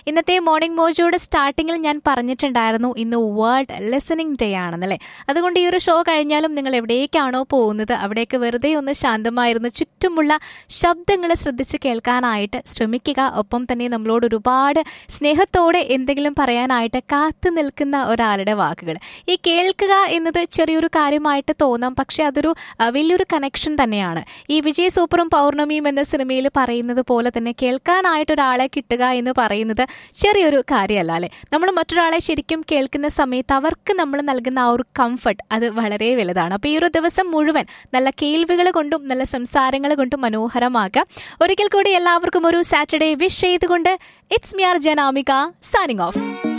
ഇന്നത്തെ മോർണിംഗ് മോജോയുടെ സ്റ്റാർട്ടിങ്ങിൽ ഞാൻ പറഞ്ഞിട്ടുണ്ടായിരുന്നു ഇന്ന് വേൾഡ് ലിസണിംഗ് ഡേ ആണെന്നല്ലേ അതുകൊണ്ട് ഈ ഒരു ഷോ കഴിഞ്ഞാലും നിങ്ങൾ എവിടേക്കാണോ പോകുന്നത് അവിടേക്ക് വെറുതെ ഒന്ന് ശാന്തമായിരുന്നു ചുറ്റുമുള്ള ശബ്ദങ്ങൾ ശ്രദ്ധിച്ച് കേൾക്കാനായിട്ട് ശ്രമിക്കുക ഒപ്പം തന്നെ നമ്മളോട് ഒരുപാട് സ്നേഹത്തോടെ എന്തെങ്കിലും പറയാനായിട്ട് കാത്തു നിൽക്കുന്ന ഒരാളുടെ വാക്കുകൾ ഈ കേൾക്കുക എന്നത് ചെറിയൊരു കാര്യമായിട്ട് തോന്നാം പക്ഷെ അതൊരു ആ, വലിയൊരു കണക്ഷൻ തന്നെയാണ് ഈ വിജയ് സൂപ്പറും പൗർണമിയും എന്ന സിനിമയിൽ പറയുന്നത് പോലെ തന്നെ കേൾക്കാനായിട്ട് ഒരാളെ കിട്ടുക എന്ന് പറയുന്നത് ചെറിയൊരു കാര്യമല്ല അല്ലെ നമ്മൾ മറ്റൊരാളെ ശരിക്കും കേൾക്കുന്ന സമയത്ത് അവർക്ക് നമ്മൾ നൽകുന്ന ആ ഒരു കംഫർട്ട് അത് വളരെ വലുതാണ് അപ്പോൾ ഈ ഒരു ദിവസം മുഴുവൻ നല്ല കേൾവികൾ കൊണ്ടും നല്ല സംസാരങ്ങൾ കൊണ്ടും മനോഹരമാക്കാം ഒരിക്കൽ കൂടി എല്ലാവർക്കും ഒരു സാറ്റർഡേ വിഷ് ചെയ്തുകൊണ്ട് ഇറ്റ്സ് മിയാർ ജനാമിക സൈനിങ് ഓഫ്